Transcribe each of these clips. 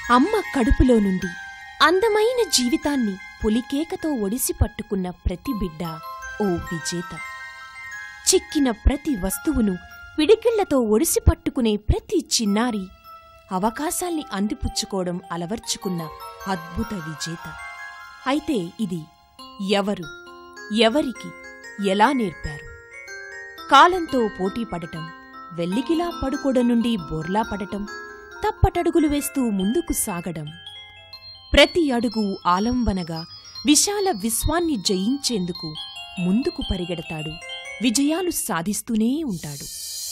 అమ్మ కడుపులో నుండి అందమైన జీవితాన్ని పులికేకతో ఒడిసి పట్టుకున్న ప్రతి బిడ్డ ఓ విజేత చిక్కిన ప్రతి వస్తువును పిడికిళ్లతో ఒడిసి పట్టుకునే ప్రతి చిన్నారి అవకాశాల్ని అందిపుచ్చుకోవడం అలవర్చుకున్న అద్భుత విజేత అయితే ఇది ఎవరు ఎవరికి ఎలా నేర్పారు కాలంతో పోటీ పడటం వెల్లికిలా పడుకోవడం నుండి బోర్లా పడటం తప్పటడుగులు వేస్తూ ముందుకు సాగడం ప్రతి అడుగు ఆలంబనగా విశాల విశ్వాన్ని జయించేందుకు ముందుకు పరిగెడతాడు విజయాలు సాధిస్తూనే ఉంటాడు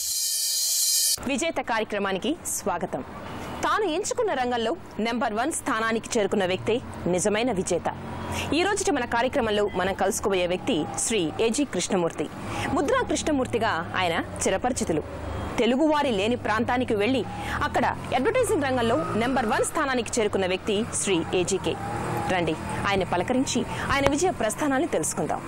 విజేత కార్యక్రమానికి స్వాగతం తాను ఎంచుకున్న రంగంలో నెంబర్ వన్ స్థానానికి చేరుకున్న వ్యక్తే నిజమైన విజేత ఈ రోజుటి మన కార్యక్రమంలో మనం కలుసుకోబోయే వ్యక్తి శ్రీ ఏజీ కృష్ణమూర్తి ముద్రా కృష్ణమూర్తిగా ఆయన చిరపరిచితులు తెలుగువారి లేని ప్రాంతానికి వెళ్లి అక్కడ అడ్వర్టైజింగ్ రంగంలో నెంబర్ వన్ స్థానానికి చేరుకున్న వ్యక్తి శ్రీ ఏజీకే రండి ఆయన పలకరించి ఆయన విజయ ప్రస్థానాన్ని తెలుసుకుందాం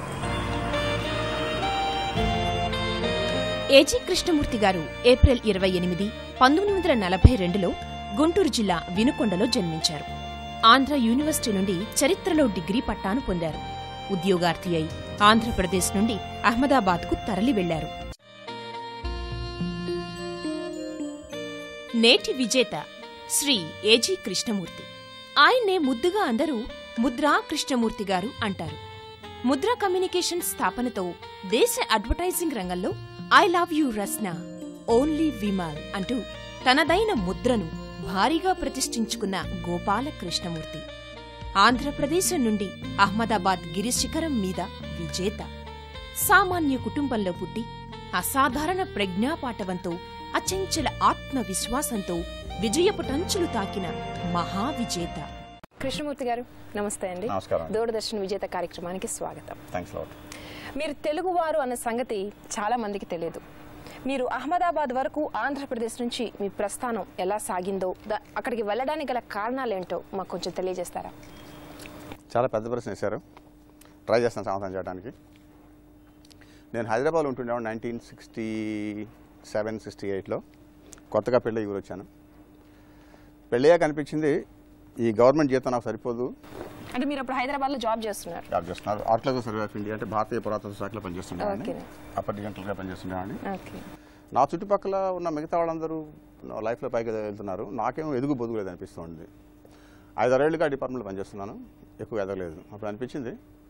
ఏజీ కృష్ణమూర్తి గారు ఏప్రిల్ ఇరవై ఎనిమిది పంతొమ్మిది వందల నలభై రెండులో గుంటూరు జిల్లా వినుకొండలో జన్మించారు ఆంధ్ర యూనివర్సిటీ నుండి చరిత్రలో డిగ్రీ పట్టాను పొందారు ఉద్యోగార్థి అయి ఆంధ్రప్రదేశ్ నుండి అహ్మదాబాద్కు తరలి వెళ్లారు నేటి విజేత శ్రీ ఏజీ కృష్ణమూర్తి ఆయన్నే ముద్దుగా అందరూ ముద్రా కృష్ణమూర్తి గారు అంటారు ముద్రా కమ్యూనికేషన్ స్థాపనతో దేశ అడ్వర్టైజింగ్ రంగంలో I love you Rasna only Vimal అంటూ తనదైన ముద్రను భారీగా ప్రతిష్ఠించుకున్న గోపాల కృష్ణమూర్తి ఆంధ్రప్రదేశం నుండి అహ్మదాబాద్ గిరిశిఖరం మీద విజేత సామాన్య కుటుంబంలో పుట్టి అసాధారణ ప్రజ్ఞాపాటవంతో అచంచల ఆత్మవిశ్వాసంతో విజయపు టంచులు తాకిన మహావిజేత కృష్ణమూర్తి గారు నమస్తే అండి నమస్కారం. దూరదర్శన్ విజేత కార్యక్రమానికి స్వాగతం థ్యాంక్స్ లాట్ మీరు తెలుగువారు అన్న సంగతి చాలా మందికి తెలియదు మీరు అహ్మదాబాద్ వరకు ఆంధ్రప్రదేశ్ నుంచి మీ ప్రస్థానం ఎలా సాగిందో దా- అక్కడికి వెళ్ళడానికి గల కారణాలేంటో మాకు కొంచెం తెలియజేస్తారా చాలా పెద్ద ప్రశ్న వేశారు ట్రై చేస్తాను సమాధానం చేయడానికి నేను హైదరాబాద్లో ఉంటుండేవాడు నైన్టీన్ సిక్స్టీ సెవెన్ సిక్స్టీ ఎయిట్లో కొత్తగా పెళ్ళి ఊరు వచ్చాను పెళ్ళయ్యాక అనిపించింది ఈ గవర్నమెంట్ జీతం నాకు సరిపోదు అంటే మీరు అప్పుడు హైదరాబాద్లో జాబ్ చేస్తున్నారు జాబ్ చేస్తున్నారు ఆర్కిలాగో సర్వే ఆఫ్ ఇండియా అంటే భారతీయ పురాతన శాఖలో పనిచేస్తుండేవాడిని Okay. అప్పటి గంటలుగా పనిచేస్తుండేవాడిని ఓకే నా చుట్టుపక్కల ఉన్న మిగతా వాళ్ళందరూ నా లైఫ్లో పైకి వెళ్తున్నారు నాకేమో ఎదుగు బొదుగు లేదు అనిపిస్తుంది ఐదారేళ్ళుగా డిపార్ట్మెంట్లో పనిచేస్తున్నాను ఎక్కువ ఎదగలేదు అప్పుడు అనిపించింది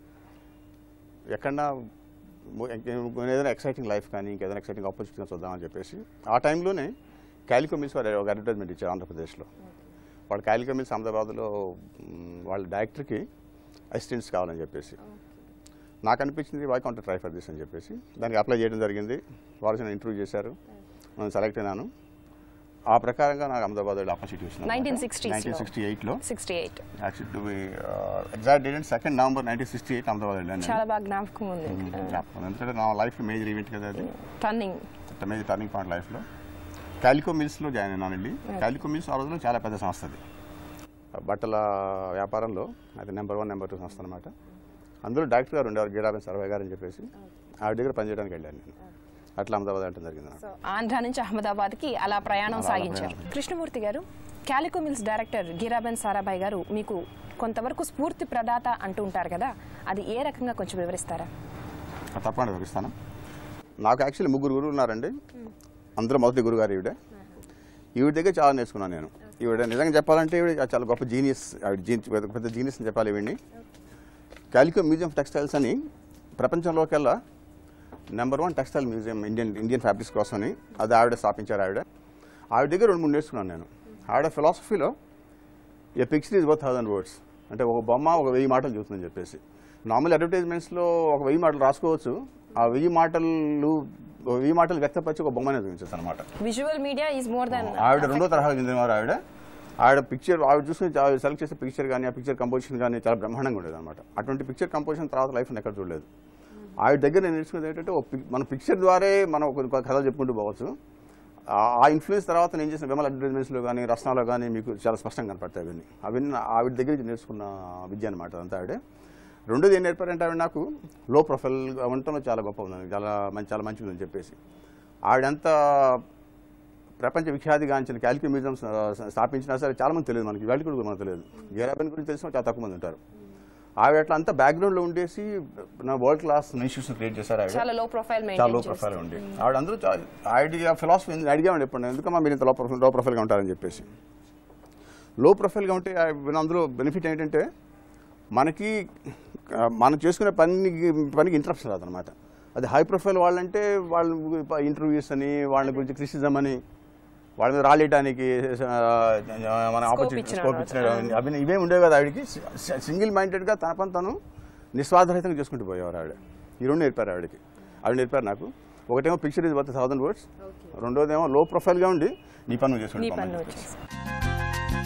ఎక్కడన్నా ము- ఇంకే- ఏదైనా ఎక్సైటింగ్ లైఫ్ కానీ ఇంకేదైనా ఎక్సైటింగ్ ఆపర్చునిటీ చూద్దామని చెప్పేసి ఆ టైంలోనే క్యాలికో మిల్స్ వారు ఒక అడ్వర్టైజ్మెంట్ ఇచ్చారు ఆంధ్రప్రదేశ్లో వాళ్ళు క్యాలికో మిల్స్ అహ్మదాబాద్లో మ్, వాళ్ళ డైరెక్టర్కి అసిస్టెంట్స్ కావాలని చెప్పేసి నాకు అనిపించింది why can't try for this అని చెప్పేసి దానికి అప్లై చేయడం జరిగింది వాళ్ళు నన్ను ఇంటర్వ్యూ చేశారు నేను సెలెక్ట్ అయినాను ఆ ప్రకారంగా నాకు అహ్మదాబాద్ ఆపర్చునిటీ వచ్చింది 1960s లో. నైన్టీన్ సిక్స్టీ ఎయిట్లో sixty eight actual to be exact date second November nineteen sixty eight Ahmedabad వెళ్ళాను చాలా బాగా జ్ఞాపకం ఉంది జ్ఞాపకం. ఎందుకంటే నా లైఫ్ మేజర్ ఈవెంట్ కదా అది టర్నింగ్ మేజర్ టర్నింగ్ పాయింట్ లైఫ్లో కాలికో మిల్స్లో జాయిన్ అయినాను వెళ్ళి కాలికో మిల్స్ ఆ రోజుల్లో చాలా పెద్ద సంస్థ అది బట్టల వ్యాపారంలో అది నెంబర్ వన్ నెంబర్ టూ సంస్థ అనమాట అందులో డైరెక్టర్ గారు ఉండేవారు గీడాబెన్ సర్వే గారు అని చెప్పేసి ఆవిడ దగ్గర పనిచేయడానికి వెళ్ళాను నేను అట్లా అహ్మదాబాద్ అంటే జరిగింది నాకు సో ఆంధ్ర నుంచి అహ్మదాబాద్ కి అలా ప్రయాణం అలా సాగించారు ప్రయాణం. కృష్ణమూర్తి గారు Calico Mills director Giraben Sarabhai గారు మీకు కొంతవరకు స్ఫూర్తి ప్రదాత అంటూ ఉంటారు కదా అది ఏ రకంగా కొంచెం వివరిస్తారా తప్పకుండా వివరిస్తాను నాకు యాక్చువల్లీ ముగ్గురు గురువులు ఉన్నారండి అందులో మొదటి గురుగారు ఈవిడ ఈవిడ దగ్గర చాలా నేర్చుకున్నాను నేను ఈవిడ నిజంగా చెప్పాలంటే ఈవిడ చాలా గొప్ప జీనియస్ ఆవిడ జీన్ పెద్ద- పెద్ద జీనియస్ అని చెప్పాలి ఈవిడ్ని కాలికో మ్యూజియం ఆఫ్ టెక్స్టైల్స్ అని ప్రపంచంలోకెల్లా number one textile museum Indian Indian fabrics కోసమని అది ఆవిడ స్థాపించారు ఆవిడ ఆవిడ దగ్గర రెండు మూడు నేర్చుకున్నాను నేను ఆవిడ ఫిలాసఫీలో a picture is worth thousand words అంటే ఒక బొమ్మ ఒక వెయ్యి మాటలు చూస్తుందని చెప్పేసి నార్మల్ అడ్వర్టైజ్మెంట్స్లో ఒక వెయ్యి మాటలు రాసుకోవచ్చు ఆ వెయ్యి మాటలు ఒక వెయ్యి మాటలు వ్యక్తపరిచి ఒక బొమ్మనే చూపించచ్చు అనమాట visual media is more than ఆవిడ రెండో తరహాకు చెందినవారు ఆవిడ ఆవిడ పిక్చర్ ఆవిడ చూసుకుని ఆవిడ సెలెక్ట్ చేసే పిక్చర్ కానీ ఆ పిక్చర్ కంపోజిషన్ కానీ చాలా బ్రహ్మాండంగా ఉండేది అనమాట అటువంటి పిక్చర్ కంపోజిషన్ తర్వాత లైఫ్ ఎక్కడ చూడలేదు ఆవిడ దగ్గర నేను నేర్చుకునేది ఏంటంటే ఒక పిక్- మన పిక్చర్ ద్వారే మనం ఒక ఒక కథలు చెప్పుకుంటూ పోవచ్చు ఆ- ఆ ఇన్ఫ్లుయెన్స్ తర్వాత నేను చేసిన విమల అడ్వర్టైజ్మెంట్స్లో కానీ రచనలో కానీ మీకు చాలా స్పష్టంగా కనపడతాయి అవన్నీ అవన్నీ నా- ఆవిడ దగ్గర నుంచి నేర్చుకున్న విద్య అనమాట అంతా ఆవిడే రెండోది ఏం నేర్పారంటే ఆవిడ నాకు లో ప్రొఫైల్గా ఉండటంలో చాలా గొప్ప ఉందని చాలా మంచి చాలా మంచిది అని చెప్పేసి ఆవిడంత ప్రపంచ విఖ్యాతిగాంచిన క్యాల్కి మ్యూజియం స్థాపించినా సరే చాలా మంది తెలియదు మనకి ఇవాళ కూడా మనకు తెలియదు గీరాబెన్ గురించి తెలిసిన చాలా తక్కువ మంది ఉంటారు ఆవిడ అట్లా అంతా బ్యాక్గ్రౌండ్లో ఉండేసి నా వరల్డ్ క్లాస్ ఇన్స్టిట్యూషన్ క్రియేట్ చేశారు ఆవిడ చాలా లో ప్రొఫైల్ చాలా లో మెయింటైన్ ప్రొఫైల్ ఉండి ఆవిడ అందరూ చా- ఆవిడ ఫిలాసఫీ అడిగామండి ఎప్పుడు ఎందుకమ్మా మీరు ఇంత లో ప్రొఫైల్ లో ప్రొఫైల్గా ఉంటారని చెప్పేసి లో ప్రొఫైల్గా ఉంటే ఆ అందులో బెనిఫిట్ ఏంటంటే మనకి ఆ, మనం చేసుకునే పనికి పనికి ఇంట్రెస్ట్ రాదనమాట అది హై ప్రొఫైల్ వాళ్ళంటే వాళ్ళు ఇంటర్వ్యూస్ అని వాళ్ళ గురించి క్రిటిసిజం అని వాళ్ళ మీద రాలేయడానికి మన ఆపర్చునిటీ ఇచ్చిన స్కోప్ ఇచ్చిన అవి ఇవే ఉండేవి కదా ఆవిడకి సింగిల్ మైండెడ్గా తన పని తను నిస్వార్థరహితంగా చేసుకుంటూ పోయేవారు ఆవిడ ఈ రెండు నేర్పారు ఆవిడకి ఆవిడ నేర్పారు నాకు ఒకటేమో picture is worth thousand words రెండోదేమో లో ప్రొఫైల్గా ఉండి నీ పని నువ్వు నీ చేసుకుంటూ పనులు పోమని చెప్పేసి. వచ్చేసి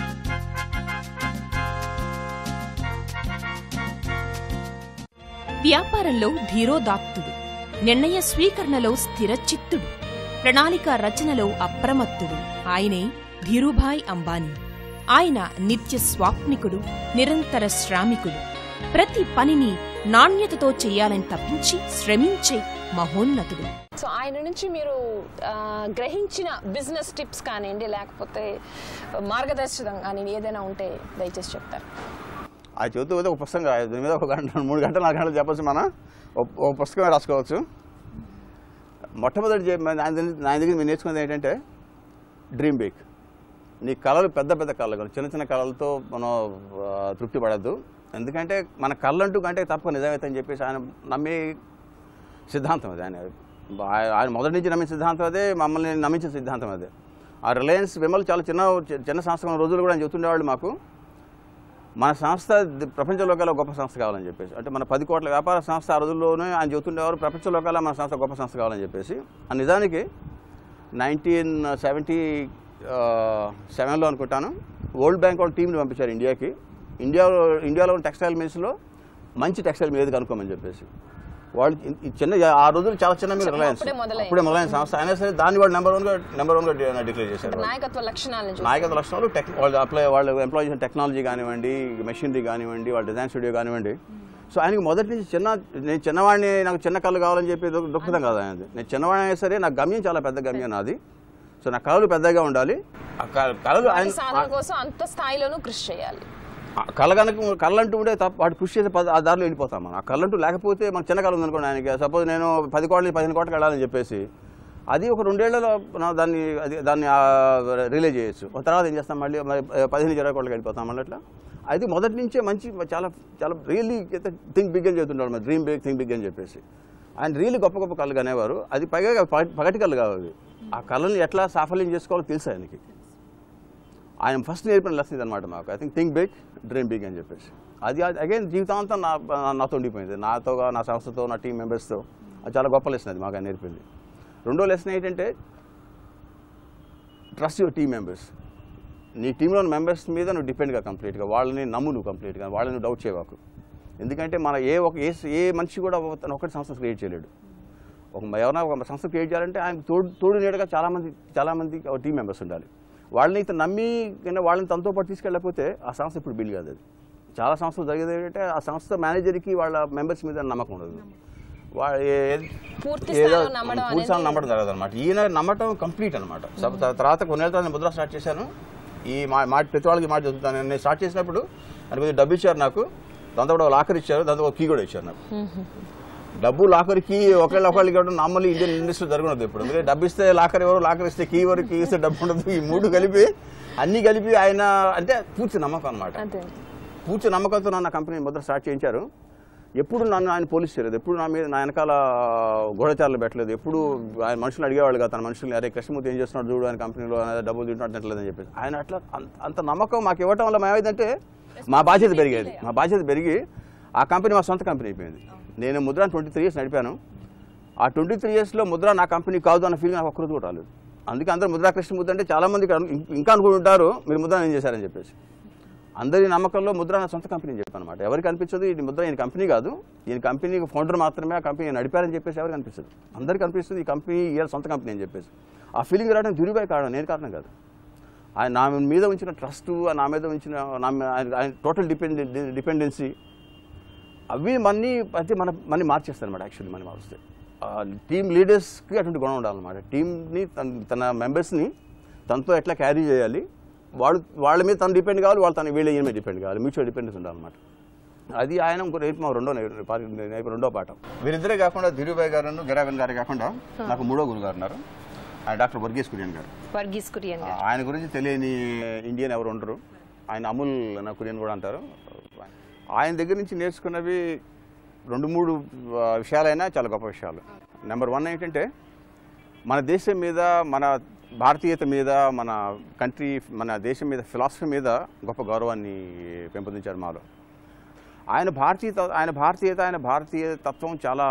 వ్యాపారంలో ధీరోదాత్తుడు నిర్ణయ స్వీకరణలో స్థిరచిత్తుడు ప్రణాళిక రచనలో అప్రమత్తుడు ఆయనే ధీరుభాయ్ అంబానీ ఆయన నిత్య స్వాప్నికుడు నిరంతర శ్రామికుడు ప్రతి పనిని నాణ్యతతో చెయ్యాలని తప్పించి శ్రమించే మహోన్నతుడు సో ఆయన నుంచి మీరు ఆ, గ్రహించిన బిజినెస్ టిప్స్ కానివ్వండి లేకపోతే మార్గదర్శకం కానీ ఏదైనా ఉంటే దయచేసి చెప్తారు ఆ చదువుతూ పోతే ఒక పుస్తకం రాయదు దీని మీద ఒక గంట మూడు గంటలు నాలుగు గంటలు చెప్పచ్చు మనం ఒక- ఒక పుస్తకం రాసుకోవచ్చు మొట్టమొదటి చెప్ప- నా దగ్గర నా దగ్గర మీరు నేర్చుకున్నది ఏంటంటే డ్రీమ్ బిగ్ నీ కళలు పెద్ద పెద్ద కళలు కాదు చిన్న చిన్న కళలతో మనం ఆ, తృప్తి పడద్దు ఎందుకంటే మన కళ్ళంటూ కంటే తప్ప నిజమైతే అని చెప్పేసి ఆయన నమ్మే సిద్ధాంతం అది ఆయన ఆయ- ఆయన మొదటి నుంచి నమ్మిన సిద్ధాంతం అదే మమ్మల్ని నమ్మించిన సిద్ధాంతం అదే ఆ రిలయన్స్ విమల్ చాలా చిన్న చిన్న సంస్థ ఉన్న రోజులు కూడా ఆయన చెప్తుండేవాళ్ళు మాకు మన సంస్థ ది- ప్రపంచంలో కల్లా గొప్ప సంస్థ కావాలని చెప్పేసి అంటే మన పది కోట్ల వ్యాపార సంస్థ ఆ రోజుల్లోనే ఆయన చెబుతుండేవారు ప్రపంచంలో కల్లా మన సంస్థ గొప్ప సంస్థ కావాలని చెప్పేసి ఆ నిజానికి నైన్టీన్ సెవెంటీ సెవెన్లో అనుకుంటాను వరల్డ్ బ్యాంక్ వాళ్ళు టీంని పంపించారు ఇండియాకి ఇండియాలో ఇండియాలో ఉన్న టెక్స్టైల్ మిల్స్లో మంచి టెక్స్టైల్ మీద కనుక్కోమని చెప్పేసి వాళ్ళు ఇ- ఈ చిన్న ఆ రోజులు చాలా చిన్న మీద రిలయన్స్ అప్పుడే మొదలైంది. అప్పుడే మొదలైన సంస్థ అయినా సరే దాన్ని వాళ్ళు నెంబర్ వన్గా నెంబర్ వన్గా డిక్లేర్ చేశారు వాళ్ళు. నాయకత్వ లక్షణాలను చూసి నాయకత్వ లక్షణాలు టెక్ వాళ్ళు అప్లై వాళ్ళు ఎంప్లాయ్ చేసిన టెక్నాలజీ కానివ్వండి మెషినరీ కానివ్వండి వాళ్ళ డిజైన్ స్టూడియో కానివ్వండి సో ఆయనకి మొదటి నుంచి చిన్న నేను చిన్నవాడిని నాకు చిన్న కళ్ళు కావాలని చెప్పి దు- దుఃఖితం కాదు ఆయనది నేను చిన్నవాడిని అయినా సరే నాకు గమ్యం చాలా పెద్ద గమ్యం నాది సో నా కళలు పెద్దగా ఉండాలి ఆ క- కళలు వాటి ఆయన సాధన కోసం అంత స్థాయిలోనూ కృషి చేయాలి ఆ కళ కనుక కళ్ళంటూ ఉంటే తప్ప వాడు కృషి చేసే పద- ఆ దారిలో వెళ్ళిపోతాం మనం ఆ కళ్ళంటూ లేకపోతే మన చిన్న కళ ఉందనుకోండి ఆయనకి సపోజ్ నేను పది కోట్ల పదిహేను కోట్లకి వెళ్ళాలని చెప్పేసి అది ఒక రెండేళ్లలో మనం దాన్ని అది దాన్ని రిలే చేయొచ్చు ఒక తర్వాత ఏం చేస్తాం మళ్ళీ మరి పదిహేను ఇరవై కోట్లకి వెళ్ళిపోతాం మళ్ళీ అట్లా అది మొదటి నుంచే మంచి చాలా చాలా రియల్లీ థింక్ బిగ్ అని చెప్తుంటాడు మరి డ్రీమ్ బిగ్ థింక్ బిగ్ అని చెప్పేసి ఆయన రియల్లీ గొప్ప గొప్ప కళ్ళు అనేవారు అది పైగా పగ- పగటి కళ్ళు కావాలి ఆ కళని ఎట్లా సాఫల్యం చేసుకోవాలో తెలుసు ఆయనకి ఆయన ఫస్ట్ నేర్పిన లెసన్ ఇదనమాట మాకు I think think big dream big అని చెప్పేసి అది అగైన్ జీవితాంతం నా నాతో ఉండిపోయింది నాతో నా సంస్థతో నా టీం మెంబర్స్తో అది చాలా గొప్ప లెసన్ అది మాకు ఆయన నేర్పింది రెండో లెసన్ ఏంటంటే ట్రస్ట్ యువర్ టీం మెంబర్స్ నీ టీంలో మెంబర్స్ మీద నువ్వు డిపెండ్గా కంప్లీట్గా వాళ్ళని నమ్ము నువ్వు కంప్లీట్గా వాళ్ళని డౌట్ చేయవాకు ఎందుకంటే మన ఏ ఒక ఏ ఏ మనిషి కూడా తను ఒకటి సంస్థ క్రియేట్ చేయలేడు ఒక ఎవరైనా ఒక సంస్థ క్రియేట్ చేయాలంటే ఆయన తోడు తోడు నీడగా చాలామంది చాలామంది టీం మెంబర్స్ ఉండాలి వాళ్ళని ఇతను నమ్మి కింద వాళ్ళని తనతో పాటు తీసుకెళ్ళకపోతే ఆ సంస్థ ఇప్పుడు బిల్డ్ కాదు అది చాలా సంస్థలు జరిగేది ఏంటంటే ఆ సంస్థ మేనేజర్కి వాళ్ళ మెంబర్స్ మీద నమ్మకం ఉండదు వా- ఏ- పూర్తి ఏదో స్థాయిలో నమ్మడం పూర్తి స్థాయిలో నమ్మడం జరగదు అనమాట ఈయన నమ్మటం కంప్లీట్ అనమాట తర్వాత కొన్నేళ్ళ తర్వాత నేను ముద్ర స్టార్ట్ చేశాను ఈ మా మాట ప్రతి వాళ్ళకి మాట చదువుతాను నేను స్టార్ట్ చేసినప్పుడు ఆయన కొద్దిగా డబ్బు ఇచ్చారు నాకు దాంతో కూడా లాకర్ ఇచ్చారు దాంతో ఒక కీ కూడా ఇచ్చారు నాకు డబ్బు లాకర్కి ఒకళ్ళ ఒకళ్ళకి ఇవ్వడం నార్మల్లీ ఇండియన్ ఇండస్ట్రీ జరుగుతుంది ఇప్పుడు ఎందుకంటే డబ్బు ఇస్తే లాకర్ ఎవరు లాకర్ ఇస్తే కీ ఎవరు కీ ఇస్తే డబ్బు ఉండదు ఈ మూడు కలిపి అన్ని కలిపి ఆయన అంటే పూర్తి నమ్మకం అనమాట అదే పూర్తి నమ్మకంతో నన్ను ఆ కంపెనీ ముద్ర స్టార్ట్ చేయించారు ఎప్పుడు నన్ను ఆయన పోలీస్ చేయలేదు ఎప్పుడు నా మీద నా వెనకాల గూఢచారులు పెట్టలేదు ఎప్పుడు ఆయన మనుషులు అడిగేవాళ్ళు కదా తన మనుషులు అరే కృష్ణమూర్తి ఏం చేస్తున్నాడు చూడు ఆయన కంపెనీలో ఆయన డబ్బులు తింటున్నట్లేదు అని చెప్పేసి ఆయన అట్లా అంత- అంత నమ్మకం మాకు ఇవ్వటం వల్ల ఏమైందంటే మా బాధ్యత పెరిగేది మా బాధ్యత పెరిగి ఆ కంపెనీ మా సొంత కంపెనీ అయిపోయింది నేను ముద్ర ట్వంటీ త్రీ ఇయర్స్ నడిపాను ఆ ట్వంటీ త్రీ ఇయర్స్లో ముద్ర నా కంపెనీ కాదు అన్న ఫీలింగ్ నాకు ఒక్కరోజు కూడా రాలేదు అందుకే అందరూ ముద్రా కృష్ణమూర్తి అంటే చాలా మంది ఇంకా అనుకుంటుంటారు మీరు ముద్ర ఏం చేశారని చెప్పేసి అందరి నమ్మకంలో ముద్ర నా సొంత కంపెనీ చెప్పాను అనమాట ఎవరికి అనిపించదు ఇది ముద్ర ఈయన కంపెనీ కాదు ఈయన కంపెనీ ఫౌండర్ మాత్రమే ఆ కంపెనీ నడిపారని చెప్పేసి ఎవరికి అనిపించదు అందరికీ అనిపిస్తుంది ఈ కంపెనీ ఈయన సొంత కంపెనీ అని చెప్పేసి ఆ ఫీలింగ్ రావడం దురిబాయ్ కారణం నేను కారణం కాదు ఆయన నా మీద ఉంచిన ట్రస్ట్ నా మీద ఉంచిన నా మీద ఆయన- ఆయన టోటల్ డిపెండెన్ డిపెండెన్సీ అవి మన్ని అయితే మన మనీ మార్చేస్తాయి అనమాట యాక్చువల్లీ మనీ మారుస్తాయి టీమ్ లీడర్స్కి అటువంటి గుణం ఉండాలన్నమాట టీంని తన తన మెంబర్స్ని తనతో ఎట్లా క్యారీ చేయాలి వాళ్ళు వాళ్ళ మీద తను డిపెండ్ కావాలి వాళ్ళు తన వీళ్ళ ఈయన మీద డిపెండ్ కావాలి మ్యూచువల్ డిపెండెన్స్ ఉండాలన్నమాట అది ఆయన ఇంకో రేపు మా రెండో నై- పా- నై- రెండో పాఠం వీరిద్దరే కాకుండా ధీరుభాయ్ గారు గిరావన్ గారు కాకుండా నాకు మూడో గురువు గారు ఉన్నారు ఆయన డాక్టర్ వర్గీస్ కురియన్ గారు వర్గీస్ కురియన్ గారు ఆయన గురించి తెలియని ఇండియన్ ఎవరు ఉండరు ఆయన అమూల్ నా కురియన్ కూడా అంటారు ఆయన దగ్గర నుంచి నేర్చుకున్నవి రెండు మూడు ఆ, విషయాలైనా చాలా గొప్ప విషయాలు నెంబర్ వన్ ఏంటంటే మన దేశం మీద మన భారతీయత మీద మన కంట్రీ మన దేశం మీద ఫిలాసఫీ మీద గొప్ప గౌరవాన్ని పెంపొందించారు మాలో ఆయన భారతీయ ఆయన భారతీయత ఆయన భారతీయ తత్వం చాలా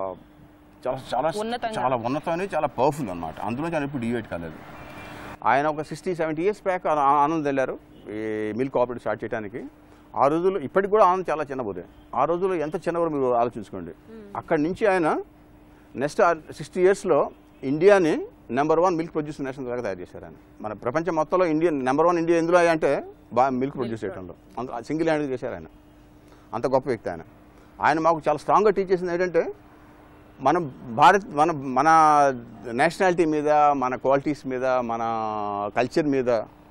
చాలా చాలా ఉన్నతంగా. చాలా ఉన్నతమని చాలా పవర్ఫుల్ అనమాట అందులో నేను ఇప్పుడు డివేట్ కాలేదు ఆయన ఒక sixty seventy years back Anand వెళ్ళారు ఈ మిల్క్ కోఆపరేటివ్ స్టార్ట్ చేయడానికి ఆ రోజుల్లో ఇప్పటికి కూడా ఆనంద్ చాలా చిన్నబోదే ఆ రోజుల్లో ఎంత చిన్నవారు మీరు ఆలోచించుకోండి అక్కడి నుంచి ఆయన నెక్స్ట్ సిక్స్టీ ఇయర్స్లో ఇండియాని number one milk produce nation దాకా తయారు చేశారు ఆయన మన ప్రపంచం మొత్తంలో ఇండియా నెంబర్ వన్ ఇండియా ఎందులో అంటే బాగా మిల్క్ ప్రొడ్యూస్ చేయడంలో అంత సింగిల్ హ్యాండ్గా చేశారు ఆయన అంత గొప్ప వ్యక్తి ఆయన ఆయన మాకు చాలా స్ట్రాంగ్గా టీచ్ చేసింది ఏంటంటే మనం భారత్ మన మన నేషనాలిటీ మీద మన క్వాలిటీస్ మీద మన కల్చర్ మీద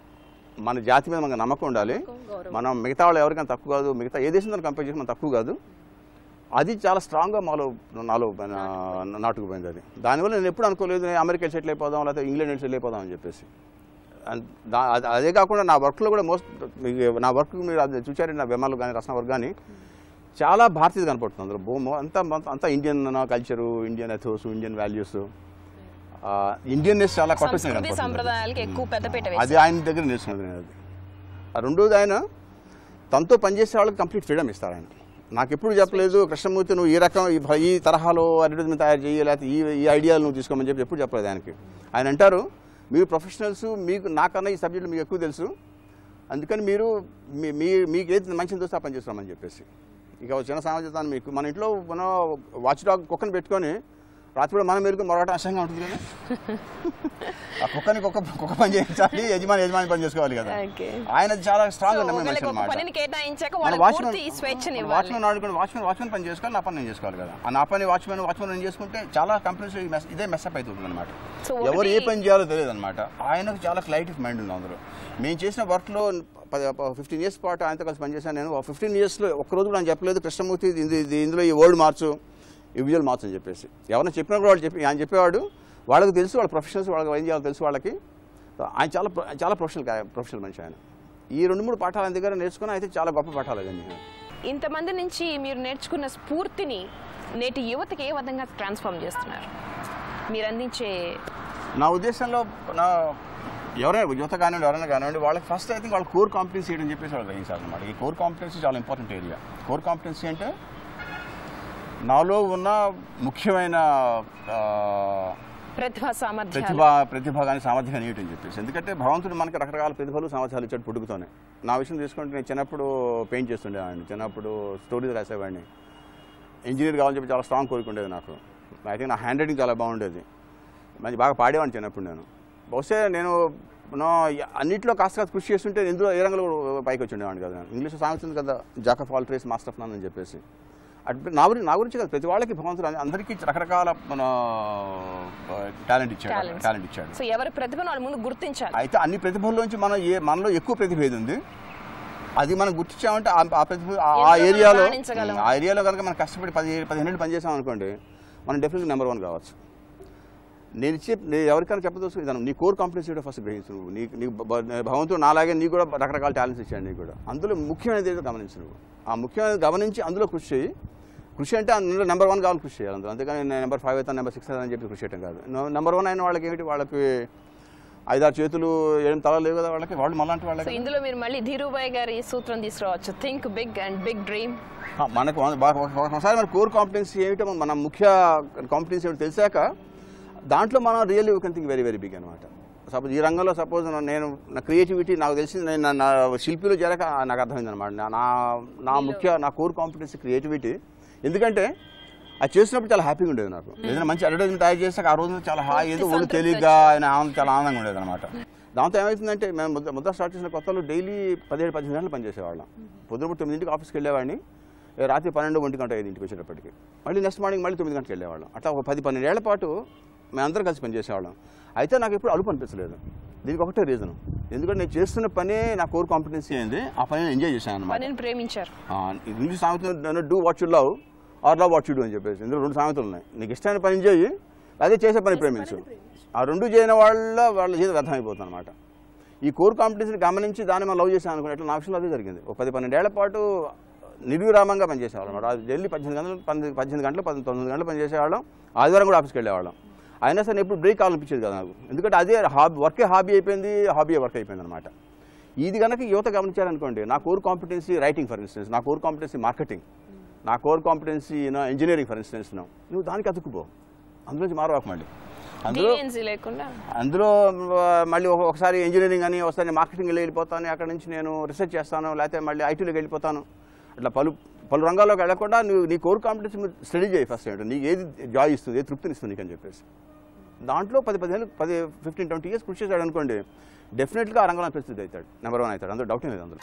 మన జాతి మీద మనకు నమ్మకం ఉండాలి మనం మిగతా వాళ్ళు ఎవరికైనా తక్కువ కాదు మిగతా ఏ దేశంతో కంపేర్ చేసి మనం తక్కువ కాదు అది చాలా స్ట్రాంగ్గా మాలో నాలో నా- నాటుకుపోయింది అది దానివల్ల నేను ఎప్పుడు అనుకోలేదు నేను అమెరికా సెటిల్ అయిపోదాం లేకపోతే ఇంగ్లాండ్ సెటిల్ అయిపోదాం అని చెప్పేసి అండ్ దా- అది- అదే కాకుండా నా వర్క్లో కూడా మోస్ట్ నా వర్క్ మీరు అది చూచారండి నా విమాలు కానీ రసన వర్క్ కానీ చాలా భారతీయత కనపడుతుంది అందులో భూమి అంతా అంతా Indian culture Indian ethos Indian values Indianness చాలా కొత్త సంస్కృతి సంప్రదాయాలకి ఎక్కువ పెద్దపీట వేశారు. అది ఆయన దగ్గర నేర్చుకున్నది నేను అది ఆ రెండోది ఆయన తనతో పనిచేసే వాళ్ళకి కంప్లీట్ ఫ్రీడమ్ ఇస్తారు ఆయన నాకు ఎప్పుడు చెప్పలేదు కృష్ణమూర్తి నువ్వు ఈ రకం ఈ భ- ఈ తరహాలో అడ్వర్టైజ్మెంట్ తయారు చేయి లేకపోతే ఈ ఈ ఐడియాలు నువ్వు తీసుకోమని చెప్పి ఎప్పుడు చెప్పలేదు ఆయనకి ఆయన అంటారు మీరు ప్రొఫెషనల్స్ మీకు నాకన్నా ఈ సబ్జెక్ట్ మీకు ఎక్కువ తెలుసు అందుకని మీరు మీ మీ మీకు ఏది మంచిది చూస్తే ఆ పని చేస్తామని చెప్పేసి ఇక ఒక చిన్న సామర్థ్యతాన్ని మీకు మన ఇంట్లో మనం వాచ్ డాగ్ కుక్కని పెట్టుకొని రాత్రి కూడా మనం మెరుగు మరొకటి అసహ్యంగా ఉంటుంది కదా ఆ కుక్కని కుక్క కుక్క పని చేయించాలి యజమాని యజమాని పని చేసుకోవాలి కదా ఓకే ఆయన చాలా స్ట్రాంగ్ సో నమ్మే మనిషి ఒకళ్ళకి ఒక అన్నమాట పనిని కేటాయించాక మన వాళ్ళకి వాచ్మెన్ పూర్తి స్వేచ్ఛని ఇవ్వాలి వాచ్మెన్ ఆడుకుని వాచ్మెన్ వాచ్మెన్ పని చేసుకోవాలి నా పని నేను చేసుకోవాలి కదా ఆ నా పని వాచ్మెన్ వాచ్మెన్ నేను చేసుకుంటే చాలా కంపెనీస్ ఇదే మెస్అప్ అవుతుంది అనమాట సో ఎవరు ఏ ఒకటి- పని చేయాలో తెలియదు అనమాట ఆయనకు చాలా క్లైట్ ఆఫ్ మైండ్ ఉంది అందులో మేము చేసిన వర్క్లో ఫిఫ్టీన్ ఇయర్స్ పాటు ఆయనతో కలిసి పనిచేశాను నేను ఫిఫ్టీన్ ఇయర్స్లో ఒక్కరోజు కూడా ఆయన చెప్పలేదు కృష్ణమూర్తి ఇది- ఇది- ఇందులో ఈ వరల్డ్ మార్చు ఈ విజువల్ మార్చు అని చెప్పేసి ఎవరైనా చెప్పినా కూడా వాళ్ళు చెప్పి ఆయన చెప్పేవాడు వాళ్ళకి తెలుసు వాళ్ళ ప్రొఫెషనల్స్ వాళ్ళకి ఏం చేయాలో తెలుసు వాళ్ళకి ఆయన చాలా ప్రొ- చాలా ప్రొఫెషనల్ ప్రొఫెషనల్ మనిషి ఆయన ఈ రెండు మూడు పాఠాలు ఆయన దగ్గర నేర్చుకుని అయితే చాలా గొప్ప పాఠాలు అవన్నీ ఇంతమంది నుంచి మీరు నేర్చుకున్న స్ఫూర్తిని నేటి యువతకి ఏ విధంగా ట్రాన్స్ఫార్మ్ చేస్తున్నారు మీరు అందించే నా ఉద్దేశంలో నా ఎవరైనా యువత కానివ్వండి ఎవరైనా కానివ్వండి వాళ్ళకి ఫస్ట్ ఐ థింక్ వాళ్ళ కోర్ కాంపిటెన్సీ ఏంటని చెప్పేసి వాళ్ళు గ్రహించాలన్నమాట ఈ కోర్ కాంపిటెన్సీ చాలా ఇంపార్టెంట్ ఏరియా కోర్ కాంపిటెన్సీ అంటే నాలో ఉన్న ముఖ్యమైన ఆ, ప్రతిభా సామర్థ్యాలు ప్రతిభ ప్రతిభ కానీ సామర్థ్యం కానీ ఏంటని చెప్పేసి ఎందుకంటే భగవంతుడు మనకి రకరకాల ప్రతిభలు సామర్థ్యాలు ఇచ్చాడు పుట్టుకతోనే నా విషయం తీసుకుంటే నేను చిన్నప్పుడు పెయింట్ చేస్తుండేవాడిని చిన్నప్పుడు స్టోరీస్ రాసేవాడిని ఇంజనీర్ కావాలని చెప్పి చాలా స్ట్రాంగ్ కోరుకుండేది నాకు ఐ థింక్ నా హ్యాండ్ రైటింగ్ చాలా బాగుండేది మంచి బాగా పాడేవాడిని చిన్నప్పుడు నేను బహుశా నేను నో అన్నింటిలో కాస్త కాస్త కృషి చేస్తుంటే ఎందులో ఏ రంగంలో కూడా పైకి వచ్చి ఉండేవాడిని కదా ఇంగ్లీష్లో సామెత ఉంది కదా jack of all trades master of none అని చెప్పేసి అటు నా గురించి నా గురించి కదా ప్రతి వాళ్ళకి భగవంతుడు అన్ని- అందరికీ రకరకాల మన టాలెంట్ ఇచ్చాడు Talents. టాలెంట్ ఇచ్చాడు సో ఎవరి ప్రతిభను వాళ్ళ ముందు గుర్తించాలి అయితే అన్ని ప్రతిభల్లోంచి మనం ఏ మనలో ఎక్కువ ప్రతిభ ఏది ఉంది అది మనం గుర్తించామంటే ఆ- ఆ ప్రతిభ ఆ- ఆ ఎందులో మనం ఏరియాలో రాణించగలం. ఆ ఏరియాలో కనుక మనం కష్టపడి పది పదిహేను ఏళ్ళు పనిచేసాం అనుకోండి మనం డెఫినెట్గా నెంబర్ వన్ కావచ్చు నేను ఇచ్చే నేను ఎవరికైనా చెప్పదోసు ఇదాను నీ కోర్ కాంపిటెన్సీ కూడా ఫస్ట్ గ్రహించు నువ్వు నీకు నీకు భ- భ- భగవంతుడు నాలాగే నీకు కూడా రకరకాల టాలెంట్స్ ఇచ్చాడు నీకు కూడా అందులో ముఖ్యమైనది ఏదో గమనించు నువ్వు ఆ ముఖ్యమైనది గమనించి అందులో కృషి చేయి కృషి అంటే అందులో నెంబర్ వన్ కావాలి కృషి చేయాలి అందులో అంతేగాని నేను నెంబర్ ఫైవ్ అవుతాను నెంబర్ సిక్స్ అవుతాను అని చెప్పి కృషి చేయడం కాదు నెంబర్ వన్ అయిన వాళ్ళకి ఏమిటి వాళ్ళకి ఐదారు చేతులు ఏం తల లేవు కదా వాళ్ళకి వాళ్ళు మళ్ళంటి సో వాళ్ళకి ఇందులో మీరు మళ్ళీ ధీరుభాయ్ గారి సూత్రం తీసుకురావచ్చు think big and big dream ఆ, మనకు వంద- బా- ఒక- ఒకసారి మన కోర్ కాంపిటెన్సీ ఏమిటో మన ముఖ్య కాంపిటెన్సీ ఏమిటో తెలిసాక దాంట్లో మనం really you can think very very big అనమాట సపోజ్ ఈ రంగంలో సపోజ్ నేను నా క్రియేటివిటీ నాకు తెలిసింది నేను నా- నా శిల్పిలో చేరాక నాకు అర్థమైంది అనమాట నా నా ముఖ్య నా కోర్ కాంపిటెన్సీ క్రియేటివిటీ ఎందుకంటే అది చేసినప్పుడు చాలా హ్యాపీగా ఉండేది నాకు ఏదైనా మంచి అడ్వర్టైజ్మెంట్ తయారు చేసాక ఆ రోజు చాలా హాయి ఏదో ఒళ్ళు సంతృప్తి తేలిగ్గా ఆయన ఆనందం చాలా ఆనందంగా ఉండేది అనమాట దాంతో ఏమవుతుందంటే మేము ముద్ద ముద్ద స్టార్ట్ చేసిన కొత్తలో డైలీ పదిహేడు పద్దెనిమిది గంటలు పనిచేసేవాళ్ళం పొద్దున తొమ్మిదింటికి ఆఫీస్కి వెళ్ళేవాడిని ఏ రాత్రి పన్నెండు ఒంటి గంట ఐదింటికి వచ్చేటప్పటికి మళ్ళీ నెక్స్ట్ మార్నింగ్ మళ్ళీ తొమ్మిది గంటలకు వెళ్ళేవాళ్ళం అట్లా ఒక పది పన్నెండు ఏళ్ల పాటు మేమందరం కలిసి పనిచేసేవాళ్ళం అయితే నాకు ఎప్పుడు అలుపు అనిపించలేదు దీనికి ఒకటే రీజన్ ఎందుకంటే నేను చేస్తున్న పనే నా కోర్ కాంపిటెన్సీ అయింది ఆ పని ఎంజాయ్ చేశాను అనమాట పనిని ప్రేమించారు ఇంగ్లీష్ సామెత do what you love or love what you do అని చెప్పేసి ఇందులో రెండు సామెతలు ఉన్నాయి నీకు ఇష్టమైన పని చేయి అదే చేసే పని ప్రేమించు ఆ రెండు చేయని వాళ్ళ వాళ్ళ జీవితం వ్యర్థం అయిపోతుంది అనమాట ఈ కోర్ కాంపిటీషన్ గమనించి దాన్ని మనం లవ్ చేసాం అనుకున్నట్లు నా విషయంలో అదే జరిగింది ఒక పది పన్నెండేళ్ల పాటు నిర్విరామంగా పనిచేసేవాళ్ళం అనమాట అది ఢిల్లీ పద్దెనిమిది గంటలు పన్నెండు పద్దెనిమిది గంటలు పద్దెనిమిది తొమ్మిది గంటలు పనిచేసేవాళ్ళం ఆదివారం కూడా ఆఫీస్కి వెళ్ళేవాళ్ళం అయినా సరే ఎప్పుడు బ్రేక్ కావాలనిపించేది కదా నాకు ఎందుకంటే అదే హాబీ వర్కే హాబీ అయిపోయింది హాబీ వర్క్ అయిపోయింది అనమాట ఇది కనుక యువత గమనించారనుకోండి నా core competency writing for instance నా కోర్ కాంపిటెన్సీ మార్కెటింగ్ నా core competency engineering for instance నువ్వు దానికి అతుక్కుపో అందులోంచి మారవాకు మళ్ళీ అందులో డిఎన్సీ లేకుండా అందులో ఆ, మళ్ళీ ఒక- ఒకసారి ఇంజనీరింగ్ అని ఒకసారి మార్కెటింగ్ వెళ్ళిపోతాను అక్కడ నుంచి నేను రీసెర్చ్ చేస్తాను లేకపోతే మళ్ళీ ఐటీలోకి వెళ్ళిపోతాను అట్లా పలు పలు రంగాల్లోకి వెళ్ళకుండా నువ్వు నీ కోర్ కాంపిటెన్స్ స్టడీ చేయి ఫస్ట్ ఏంటో నీకు ఏది జాయ్ ఇస్తుంది ఏది తృప్తిని ఇస్తుంది నీకు అని చెప్పేసి దాంట్లో పది పదిహేను పది ఫిఫ్టీన్ ట్వంటీ ఇయర్స్ కృషి చేశాడు అనుకోండి డెఫినెట్గా ఆ రంగంలో ప్రసిద్ధి అవుతాడు నెంబర్ వన్ అవుతాడు అందులో డౌట్ లేదు అందులో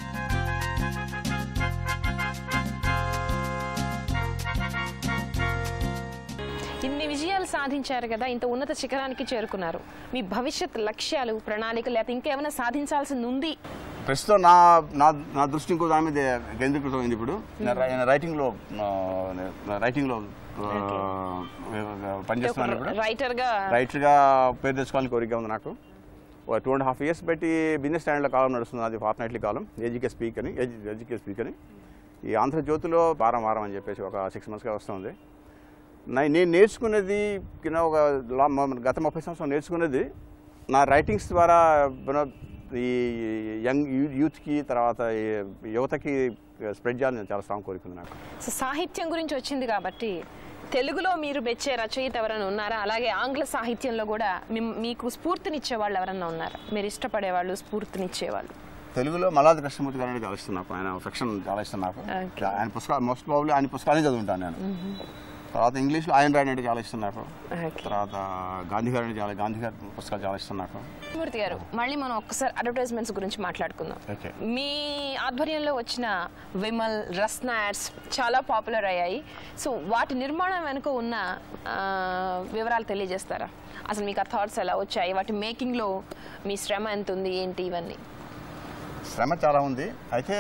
ఇన్ని విజయాలు సాధించారు కదా ఇంత ఉన్నత శిఖరానికి చేరుకున్నారు మీ భవిష్యత్ లక్ష్యాలు ప్రణాళికలు లేకపోతే ఇంకేమైనా సాధించాల్సింది ఉంది ప్రస్తుతం నా నా నా దృష్టి ఇంకో దాని మీద కేంద్రీకృతమైంది ఇప్పుడు నా రై- నా రైటింగ్లో ఆ, నా రైటింగ్లో ఆ, పనిచేస్తున్నాను ఇప్పుడు రైటర్ గా రైటర్గా పేరు తెచ్చుకోవాలని కోరిక ఉంది నాకు ఒక టూ అండ్ హాఫ్ ఇయర్స్ పెట్టి బిజినెస్ స్టాండర్డ్లో కాలం నడుస్తుంది అది ఫార్ట్ నైట్లీ కాలం ఏజీకే స్పీక్ అని ఏజీకే స్పీక్ అని ఈ ఆంధ్రజ్యోతిలో వారం వారం అని చెప్పేసి ఒక సిక్స్ మంత్స్గా వస్తుంది నా- నేను నేర్చుకున్నది కింద ఒక లా- మ- గత ముప్పై సంవత్సరాలు నేర్చుకున్నది నా రైటింగ్స్ ద్వారా you know, ఈ యంగ్ యూత్కి తర్వాత ఈ యువతకి స్ప్రెడ్ చేయాలని నేను చాలా స్ట్రాంగ్ కోరిక ఉంది నాకు సో సాహిత్యం గురించి వచ్చింది కాబట్టి తెలుగులో మీరు మెచ్చే రచయిత ఎవరైనా ఉన్నారా అలాగే ఆంగ్ల సాహిత్యంలో కూడా మిమ్- మీకు స్ఫూర్తినిచ్చే వాళ్ళు ఎవరైనా ఉన్నారా మీరు ఇష్టపడే వాళ్ళు స్ఫూర్తినిచ్చే వాళ్ళు తెలుగులో మల్లాది కృష్ణమూర్తి గారిని చాలా ఇష్టం నాకు ఆయన ఫిక్షన్ చాలా ఇష్టం నాకు Okay. ఆయన పుస్తకాలు మోస్ట్ ప్రాబ్లీ ఆయన పుస్తకాలే చదువుంటాను నేను తర్వాత ఇంగ్లీష్లో ఆయన రాయడం అంటే చాలా ఇష్టం నాకు Okay. తర్వాత గాంధీ గారు అంటే చాలా గాంధీ గారి పుస్తకాలు చాలా ఇష్టం నాకు మూర్తి గారు మళ్ళీ మనం ఒక్కసారి అడ్వర్టైజ్మెంట్స్ గురించి మాట్లాడుకుందాం Okay. మీ ఆధ్వర్యంలో వచ్చిన విమల్ రస్న యాడ్స్ చాలా పాపులర్ అయ్యాయి సో వాటి నిర్మాణం వెనుక ఉన్న ఆ, వివరాలు తెలియజేస్తారా అసలు మీకు ఆ థాట్స్ ఎలా వచ్చాయి వాటి మేకింగ్లో మీ శ్రమ ఎంత ఉంది ఏంటి ఇవన్నీ శ్రమ చాలా ఉంది అయితే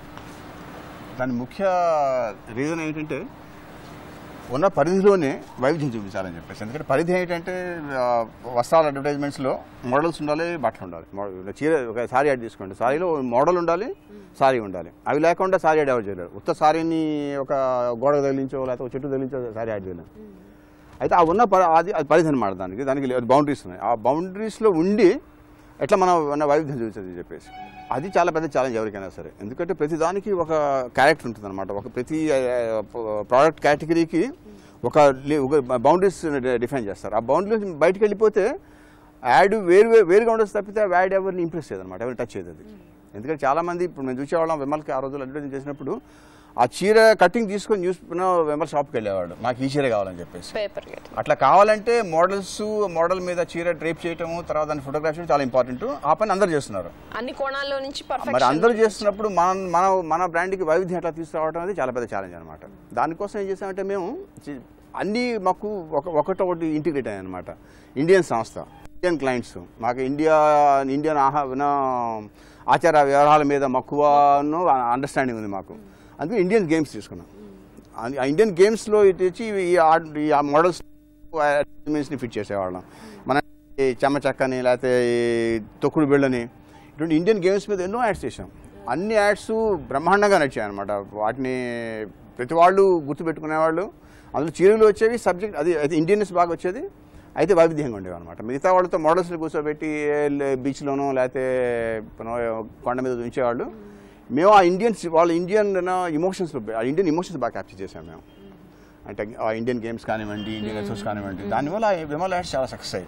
దాని ముఖ్య రీజన్ ఏంటంటే ఉన్న పరిధిలోనే వైవిధ్యం చూపించాలని చెప్పేసి ఎందుకంటే పరిధి ఏంటంటే ఆ, వస్త్రాల అడ్వర్టైజ్మెంట్స్లో మోడల్స్ ఉండాలి బట్టలు ఉండాలి మో- చీర ఒక సారీ యాడ్ తీసుకోండి సారీలో మోడల్ ఉండాలి సారీ ఉండాలి అవి లేకుండా సారీ యాడ్ ఎవరు చేయలేరు ఉత్త సారీని ఒక గోడ తగిలించో లేకపోతే ఒక చెట్టు తగిలించో సారీ యాడ్ చేయలేము అయితే ఆ ఉన్న ప- అది అది పరిధి అనమాట దానికి దానికి బౌండరీస్ ఉన్నాయి ఆ బౌండరీస్లో ఉండి ఎట్లా మనం ఉన్న వైవిధ్యం చూపించదు చెప్పేసి అది చాలా పెద్ద ఛాలెంజ్ ఎవరికైనా సరే ఎందుకంటే ప్రతి దానికి ఒక క్యారెక్టర్ ఉంటుంది అనమాట ఒక ప్రతి ప్రోడక్ట్ కేటగిరీకి ఒక లి- ఒక బౌండరీస్ డిఫైన్ చేస్తారు ఆ బౌండరీస్ బయటకు వెళ్ళిపోతే యాడ్ వేరు వేరు- వేరుగా ఉండొచ్చు తప్పితే ఆ యాడ్ ఎవరిని ఇంప్రెస్ చేయదు అనమాట ఎవరిని టచ్ చేయదు అది ఎందుకంటే చాలా మంది ఇప్పుడు మేము చూసేవాళ్ళం విమల్కి ఆ రోజులు అడ్వర్టైజ్ చేసినప్పుడు ఆ చీర కటింగ్ తీసుకొని న్యూస్ విమల్ షాప్కి వెళ్ళేవాడు నాకు ఈ చీర కావాలని చెప్పేసి పేపర్ అట్లా కావాలంటే మోడల్స్ మోడల్ మీద చీర డ్రేప్ చేయటము తర్వాత దాన్ని ఫోటోగ్రాఫ్ చేయడం చాలా ఇంపార్టెంట్ ఆ పని అందరు చేస్తున్నారు అన్ని కోణాల్లో నుంచి మరి పర్ఫెక్ట్ అందరూ చేస్తున్నప్పుడు మన మన మన బ్రాండ్కి వైవిధ్యం ఎట్లా తీసుకురావడం అనేది చాలా పెద్ద ఛాలెంజ్ అనమాట దానికోసం ఏం చేసామంటే మేము చి- అన్నీ మాకు ఒక ఒకటి ఒకటి ఇంటిగ్రేట్ అయ్యాయి అనమాట ఇండియన్ సంస్థ ఇండియన్ క్లయింట్స్ మాకు ఇండియా ఇండియన్ ఆహా విన- ఆచార వ్యవహారాల మీద మక్కువను అండర్స్టాండింగ్ ఉంది మాకు అందుకే ఇండియన్ గేమ్స్ తీసుకున్నాం ఆ- ఆ ఇండియన్ గేమ్స్లో ఇటు వచ్చి ఈ ఆ- ఈ ఆ మోడల్స్ ని ఫిట్ చేసేవాళ్ళం మన ఈ చెమ్మ చెక్కని లేకపోతే ఈ తొక్కుడు బిళ్ళని ఇటువంటి ఇండియన్ గేమ్స్ మీద ఎన్నో యాడ్స్ చేసాం అన్ని యాడ్స్ బ్రహ్మాండంగా నచ్చాయి అనమాట వాటిని ప్రతి వాళ్ళు గుర్తుపెట్టుకునేవాళ్ళు అందులో చీరలు వచ్చేవి సబ్జెక్ట్ అది అయితే ఇండియన్స్ బాగా వచ్చేది అయితే వైవిధ్యంగా ఉండేవి అనమాట మిగతా వాళ్ళతో మోడల్స్ని కూర్చోబెట్టి బీచ్లోనో లేకపోతే మనం కొండ మీద ఉంచేవాళ్ళు మేము ఆ ఇండియన్స్ వాళ్ళ ఇండియన్ ఇమోషన్స్ ఆ ఇండియన్ ఇమోషన్స్ బాగా క్యాప్చర్ చేసాం మేము అంటే ఆ ఇండియన్ గేమ్స్ కానివ్వండి ఇండియన్ ఎక్సోస్ కానివ్వండి దానివల్ల ఆ విమల్ యాడ్స్ చాలా సక్సెస్ అయ్యాయి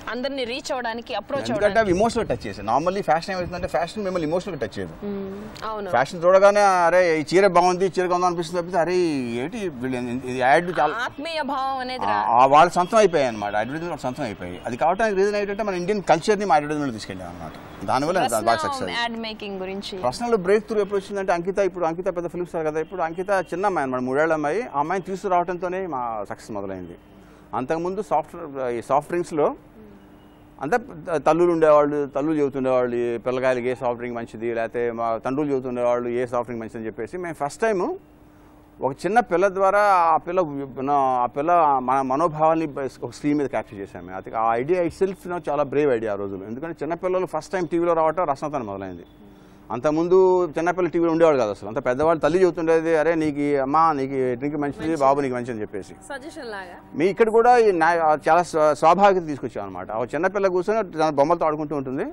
అందరిని రీచ్ అవడానికి అప్రోచ్ ఎందుకంటే అవడానికి అవి ఇమోషనల్ టచ్ చేసాయి నార్మల్లీ ఫ్యాషన్ ఏమవుతుందంటే ఫ్యాషన్ మిమ్మల్ని ఇమోషనల్ టచ్ చేయదు మ్మ్. అవును ఫ్యాషన్ చూడగానే అరే ఈ చీర బాగుంది ఈ చీర బాగుంది అనిపిస్తుంది తప్పితే అరే ఏంటి వీళ్ళు ఇది యాడ్ చాలా ఆత్మీయ భావం అనేది రా ఆ వాళ్ళ సొంతం అయిపోయాయి అనమాట అడ్వర్టైజ్మెంట్ వాళ్ళ సొంతం అయిపోయాయి అది కావడానికి రీజన్ ఏంటంటే మన ఇండియన్ కల్చర్ని మా అడ్వర్టైజ్మెంట్ తీసుకెళ్ళాం అనమాట దానివల్ల అది బాగా సక్సెస్ యాడ్ మేకింగ్ గురించి పర్సనల్ బ్రేక్ త్రూ ఎప్పుడు వచ్చిందంటే అంకిత ఇప్పుడు అంకిత పెద్ద ఫిల్మ్ స్టార్ కదా ఇప్పుడు అంకిత చిన్న అమ్మాయి అనమాట మూడేళ్ల అమ్మాయి ఆ అమ్మాయిని తీసుకురావడంతోనే మా సక్సెస్ మొదలైంది అంతకుముందు సాఫ్ట్ ఈ సాఫ్ట్ డ్రింక్స్లో అంతా తల్లులు ఉండేవాళ్ళు తల్లులు చెబుతుండేవాళ్ళు ఈ పిల్లకాయలకి ఏ సాఫ్ట్ డ్రింక్ మంచిది లేకపోతే మా తండ్రులు చెబుతుండేవాళ్ళు ఏ సాఫ్ట్ డ్రింక్ మంచిది అని చెప్పేసి మేము ఫస్ట్ టైము ఒక చిన్న పిల్ల ద్వారా ఆ పిల్ల ఆ పిల్ల మన మనోభావాల్ని ఒక స్క్రీన్ మీద క్యాప్చర్ చేశాము అది ఆ ఐడియా ఇట్ సెల్ఫ్ చాలా బ్రేవ్ ఐడియా ఆ రోజులు ఎందుకంటే చిన్నపిల్లలు ఫస్ట్ టైం టీవీలో రావటం రసనతనం మొదలైంది అంతకుముందు చిన్నపిల్ల టీవీలో ఉండేవాడు కాదు అసలు అంత పెద్దవాళ్ళు తల్లి చెబుతుండేది అరే నీకు ఈ అమ్మ నీకు ఈ డ్రింక్ మంచిది బాబు నీకు మంచిది అని చెప్పేసి సజెషన్ లాగా మీ ఇక్కడ కూడా ఈ నా- చాలా స్వ- స్వాభావికత తీసుకొచ్చాం అనమాట ఒక చిన్నపిల్ల కూర్చొని తన బొమ్మలతో ఆడుకుంటూ ఉంటుంది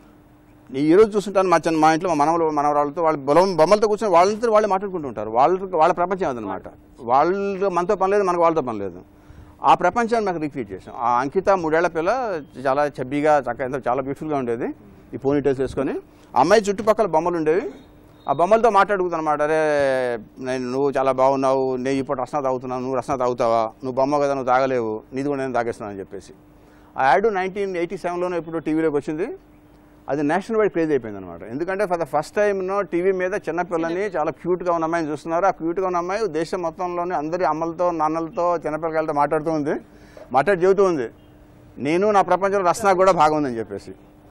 ఈ ఈ రోజు చూస్తుంటాను మా చిన్న మా ఇంట్లో మా మనవలు మనవరాళ్ళతో వాళ్ళ బొమ్మ బొమ్మలతో కూర్చొని వాళ్ళంతా వాళ్ళే మాట్లాడుకుంటూ ఉంటారు వాళ్ళ వాళ్ళ ప్రపంచం అదనమాట వాళ్ళు మనతో పని లేదు మనకు వాళ్ళతో పని లేదు ఆ ప్రపంచాన్ని మాకు రిక్రియేట్ చేసాం ఆ అంకిత మూడేళ్ల పిల్ల చాలా చబ్బీగా చక్కగా ఎంతో చాలా బ్యూటిఫుల్గా ఉండేది ఈ పోనీటైల్స్ వేసుకొని ఆ అమ్మాయి చుట్టుపక్కల బొమ్మలు ఉండేవి ఆ బొమ్మలతో మాట్లాడుకుతాను అనమాట అరే నేను నువ్వు చాలా బాగున్నావు నేను ఇప్పుడు రసన తాగుతున్నావు నువ్వు రసన తాగుతావా నువ్వు బొమ్మ కదా నువ్వు తాగలేవు నీది కూడా నేను తాగేస్తున్నాను అని చెప్పేసి ఆ యాడ్ నైన్టీన్ ఎయిటీ సెవెన్లోనే ఇప్పుడు టీవీలోకి వచ్చింది అది నేషనల్ వైడ్ క్రేజ్ అయిపోయింది అనమాట ఎందుకంటే for the first time TV మీద చిన్నపిల్లని చాలా క్యూట్గా ఉన్న అమ్మాయిని చూస్తున్నారు ఆ క్యూట్గా ఉన్న అమ్మాయి దేశం మొత్తంలోని అందరి అమ్మలతో నాన్నలతో చిన్నపిల్లలతో మాట్లాడుతూ ఉంది మాట్లాడి చెబుతూ ఉంది నేను నా ప్రపంచంలో రసన కూడా భాగం ఉందని చెప్పేసి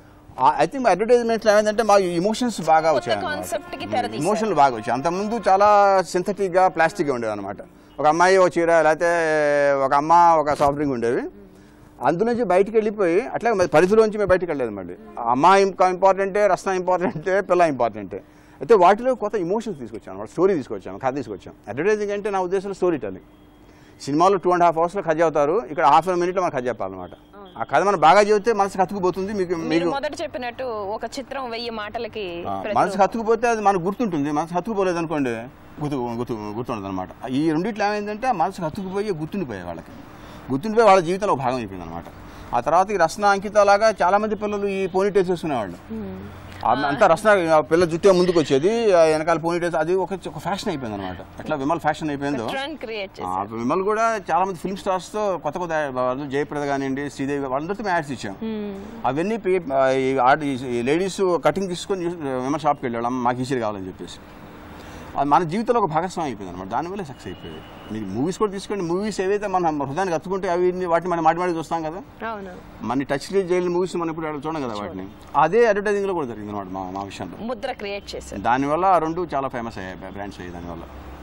ఐ థింక్ అడ్వర్టైజ్మెంట్లో ఏమైందంటే మా ఇమోషన్స్ బాగా వచ్చాయి కాన్సెప్ట్ కి తెర ఇమోషనల్ బాగా వచ్చాయి అంతకుముందు చాలా సింథటిక్గా ప్లాస్టిక్గా ఉండేవి అనమాట ఒక అమ్మాయి ఒక చీర లేకపోతే ఒక అమ్మ ఒక సాఫ్ట్ డ్రింక్ ఉండేవి అందులోంచి బయటికి వెళ్ళిపోయి అట్లా మరి పరిధిలోంచి మేము బయటికి వెళ్ళలేదు మళ్ళీ అమ్మ ఇంకా ఇంపార్టెంటే రసన ఇంపార్టెంటే పిల్ల ఇంపార్టెంటే అయితే వాటిలో కొత్త ఇమోషన్స్ తీసుకొచ్చాం అనమాట స్టోరీ తీసుకొచ్చాం కథ తీసుకొచ్చాం అడ్వర్టైజింగ్ అంటే నా ఉద్దేశంలో స్టోరీ టెల్లింగ్ సినిమాలో టూ అండ్ హాఫ్ అవర్స్లో కథ అవుతారు ఇక్కడ హాఫ్ అన్ మినిట్లో మనం కథ చెప్పాలన్నమాట ఆ కథ మనం బాగా చెబితే మనసుకు హత్తుకుపోతుంది మీకు మీరు మీకు మొదట చెప్పినట్టు ఒక చిత్రం వెయ్యి మాటలకి ఆ, ప్రతి- మనసు హత్తుకుపోతే అది మనకు గుర్తుంటుంది మనసు హత్తుకుపోలేదు అనుకోండి గుర్తు గుర్తు గుర్తుండదు అనమాట ఈ రెండిట్లో ఏమైందంటే ఆ మనసు హత్తుకుపోయి గుర్తుండిపోయాయి వాళ్ళకి గుర్తుండిపోయి వాళ్ళ జీవితంలో ఒక భాగం అయిపోయింది అనమాట ఆ తర్వాత ఈ రసన అంకిత లాగా చాలా మంది పిల్లలు ఈ పోనీటేల్స్ వేసుకునేవాళ్ళు ఆ అంతా రసన ఆ పిల్ల జుట్టు ముందుకు వచ్చేది ఆ వెనకాల పోనీటేల్స్ అది ఒక ఒక ఫ్యాషన్ అయిపోయింది అనమాట ఎట్లా విమల్ ఫ్యాషన్ అయిపోయిందో ట్రెండ్ క్రియేట్ ఆ, విమల్ కూడా చాలా మంది ఫిల్మ్ స్టార్స్ తో కొత్త కొత్త వాళ్ళు జయప్రద కానివ్వండి శ్రీదేవి వాళ్ళందరితో మేము యాడ్స్ ఇచ్చాం అవన్నీ పే- ఆ, ఈ ఆర్ట్ ఈ లేడీస్ కటింగ్ తీసుకొని చూసి విమల్ షాప్కి వెళ్ళాడు "అమ్మ, మాకు ఈసీ కావాలని చెప్పేసి అది మన జీవితంలో ఒక భాగస్వామి అయిపోయింది అనమాట దానివల్ల సక్సెస్ అయిపోయింది మీకు మూవీస్ కూడా తీసుకోండి మూవీస్ ఏవైతే మన హృదయానికి హత్తుకుంటే అవి ఇన్ని వాటిని మనం మాటి మాటి చూస్తాం కదా అవును మన టచ్ చేయని మూవీస్ మనం ఇప్పుడు చూడం కదా వాటిని అదే అడ్వర్టైజింగ్ లో కూడా జరిగింది అనమాట మా మా విషయంలో ముద్ర క్రియేట్ చేశారు దానివల్ల ఆ రెండు చాలా ఫేమస్ అయ్యాయి బ్రాండ్స్ అయ్యాయి దానివల్ల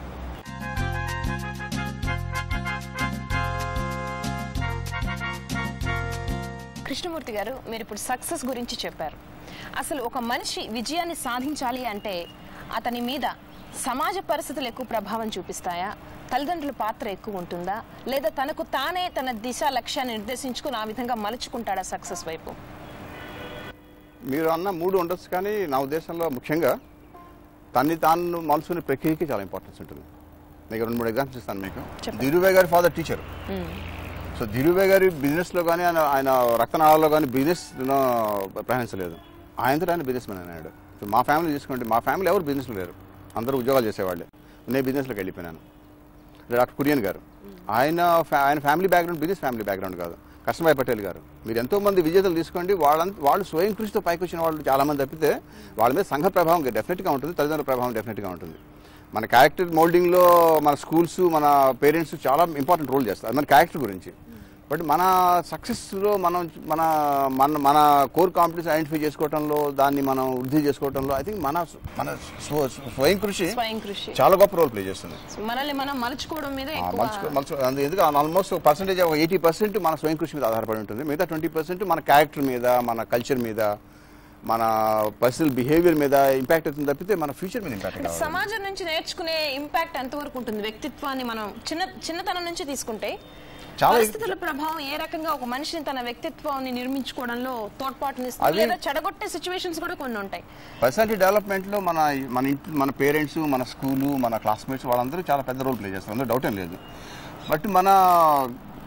కృష్ణమూర్తి గారు మీరు ఇప్పుడు సక్సెస్ గురించి చెప్పారు అసలు ఒక మనిషి విజయాన్ని సాధించాలి అంటే అతని మీద సమాజ పరిస్థితులు ఎక్కువ ప్రభావం చూపిస్తాయా తల్లిదండ్రుల పాత్ర ఎక్కువ ఉంటుందా లేదా తనకు తానే తన దిశ లక్ష్యాన్ని నిర్దేశించుకుని ఆ విధంగా మలుచుకుంటాడా సక్సెస్ వైపు మీరు అన్న మూడు ఉండొచ్చు కానీ నా ఉద్దేశంలో ముఖ్యంగా తన్ని తాను మలుసుకునే ప్రక్రియకి చాలా ఇంపార్టెన్స్ ఉంటుంది మీకు రెండు మూడు ఎగ్జాంపుల్స్ ఇస్తాను మీకు ధీరుభాయ్ గారి ఫాదర్ టీచర్ సో ధీరుభాయ్ గారి బిజినెస్లో కానీ ఆయన ఆయన రక్తనాళాల్లో కానీ బిజినెస్ ప్రయాణించలేదు ఆయనతో ఆయన బిజినెస్ మ్యాన్ అన్నాడు సో మా ఫ్యామిలీ చూసుకోండి మా ఫ్యామిలీ ఎవరు బిజినెస్లో లేరు అందరూ ఉద్యోగాలు చేసేవాళ్ళే నేను బిజినెస్లోకి వెళ్ళిపోయినాను డాక్టర్ కురియన్ గారు ఆయన ఫ్యా- ఆయన family background business family background కాదు కృష్ణభాయ్ పటేల్ గారు మీరు ఎంతో మంది విజేతలు తీసుకోండి వాళ్ళంత వాళ్ళు స్వయం కృషితో పైకి వచ్చిన వాళ్ళు చాలా మంది తప్పితే వాళ్ళ మీద సంఘ ప్రభావం డెఫినెట్గా ఉంటుంది తల్లిదండ్రుల ప్రభావం డెఫినెట్గా ఉంటుంది మన క్యారెక్టర్ మోల్డింగ్లో మన స్కూల్స్ మన పేరెంట్స్ చాలా ఇంపార్టెంట్ రోల్ చేస్తారు అది మన క్యారెక్టర్ గురించి బట్ మన సక్సెస్లో మనం మన మన మన కోర్ కాంపిటెన్స్ ఐడెంటిఫై చేసుకోవడంలో దాన్ని మనం వృద్ధి చేసుకోవడంలో ఐ థింక్ మన మన స్వ- స్వయం కృషి స్వయం కృషి చాలా గొప్ప రోల్ ప్లే చేస్తుంది మనల్ని మనం మలుచుకోవడం మీద ఆ, ఎక్కువ మలుచుకో మలుచు అందు- ఎందుకు ఆల్మోస్ట్ పర్సెంటేజ్ ఎయిటీ పర్సెంట్ మన స్వయం కృషి మీద ఆధారపడి ఉంటుంది మిగతా ట్వంటీ పర్సెంట్ మన క్యారెక్టర్ మీద మన కల్చర్ మీద మన పర్సనల్ బిహేవియర్ మీద ఇంపాక్ట్ అవుతుంది తప్పితే మన ఫ్యూచర్ మీద ఇంపాక్ట్ కావాలి సమాజం నుంచి నేర్చుకునే ఇంపాక్ట్ ఎంతవరకు ఉంటుంది వ్యక్తిత్వాన్ని మనం చిన్న చిన్నతనం నుంచి తీసుకుంటే చాలా పరిస్థితుల ప్రభావం ఏ రకంగా ఒక మనిషిని తన వ్యక్తిత్వాన్ని నిర్మించుకోవడంలో తోడ్పాటునిస్తుంది అది- లేదా చెడగొట్టే సిచ్యువేషన్స్ కూడా కొన్ని ఉంటాయి పర్సనాలిటీ డెవలప్మెంట్లో మన మన ఇంట్లో మన పేరెంట్స్ మన స్కూలు మన క్లాస్మేట్స్ వాళ్ళందరూ చాలా పెద్ద రోల్ ప్లే చేస్తారు అందులో డౌట్ ఏం లేదు బట్ మన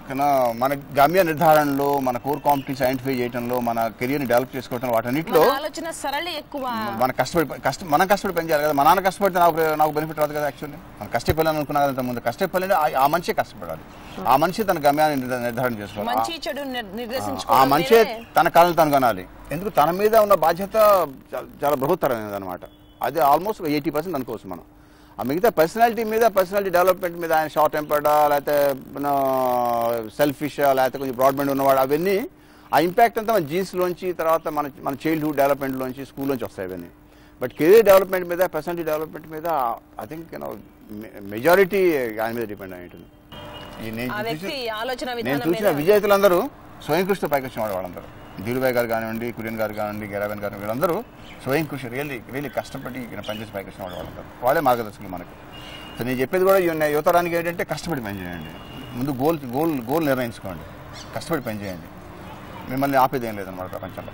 కన్నా మన గమ్య నిర్ధారణలో మన కోర్ కాంపిటెన్స్ ఐడెంటిఫై చేయడంలో మన కెరియర్ని డెవలప్ చేసుకోవటం వాటన్నిటిలో మన ఆలోచన సరళి ఎక్కువ మన కష్టపడి కష్ట మనం కష్టపడి పని చేయాలి కదా మా నాన్న కష్టపడితే నాకు నాకు బెనిఫిట్ రాదు కదా యాక్చువల్లీ మనం కష్టపడాలని అనుకున్నా కదా ముందు కష్టపడి ఆ మనిషే కష్టపడాలి ఆ మనిషి తన గమ్యాన్ని నిర్ధ- నిర్ధారణ చేసుకోవాలి మంచి చెడు నిర్- ఆ నిర్దేశించుకోవడం మనిషే మీరే తన కాలను తను కొనాలి ఎందుకు తన మీద ఉన్న బాధ్యత చాలా- చాలా బృహత్తరమైనది అనమాట అది ఆల్మోస్ట్ ఎయిటీ పర్సెంట్ అనుకోవచ్చు మనం ఆ మిగతా పర్సనాలిటీ మీద పర్సనాలిటీ డెవలప్మెంట్ మీద ఆయన షార్ట్ టెంపర్డా లేకపోతే సెల్ఫిషా లేకపోతే కొంచెం బ్రాడ్బ్యాండ్ ఉన్నవాడు అవన్నీ ఆ ఇంపాక్ట్ అంతా మన జీన్స్లోంచి తర్వాత మన మన చైల్డ్హుడ్ డెవలప్మెంట్లోంచి స్కూల్లోంచి వస్తాయి అవన్నీ బట్ కెరీర్ డెవలప్మెంట్ మీద పర్సనాలిటీ డెవలప్మెంట్ మీద ఐ థింక్ యూనో మెజారిటీ ఆయన మీద డిపెండ్ అయి ఉంటుంది ఈ నేను ఆ వ్యక్తి చూసిన- ఆలోచన నేను విధానం చూసిన మీద విజేతలందరూ స్వయం కృషితో పైకి వచ్చిన వాళ్ళు వాళ్ళందరూ ధీరుభాయ్ గారు కానివ్వండి కురియన్ గారు కానివ్వండి గెరాబెన్ గారు వీళ్ళందరూ స్వయం కృషి రియల్లీ రియల్లీ కష్టపడి ఇక్కడ పనిచేసి పైకి వచ్చిన వాళ్ళు వాళ్ళందరూ వాళ్ళే మార్గదర్శకులు మనకు సో నేను చెప్పేది కూడా యువ- యువతరానికి ఏంటంటే కష్టపడి పని చేయండి ముందు గోల్ గోల్ గోల్ నిర్ణయించుకోండి కష్టపడి పని చేయండి మిమ్మల్ని ఆపేది ఏం లేదన్నమాట ప్రపంచంలో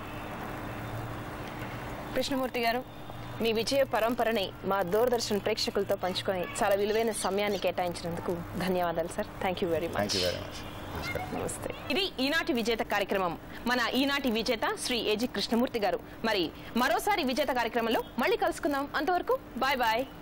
కృష్ణమూర్తి గారు మీ విజయ పరంపరని మా దూరదర్శన్ ప్రేక్షకులతో పంచుకొని చాలా విలువైన సమయాన్ని కేటాయించినందుకు ధన్యవాదాలు sir thank you very thank much you very much నమస్కారం నమస్తే ఇది ఈనాటి విజేత కార్యక్రమం మన ఈనాటి విజేత శ్రీ ఏజి కృష్ణమూర్తి గారు మరి మరోసారి విజేత కార్యక్రమంలో మళ్ళీ కలుసుకుందాం అంతవరకు బాయ్ బాయ్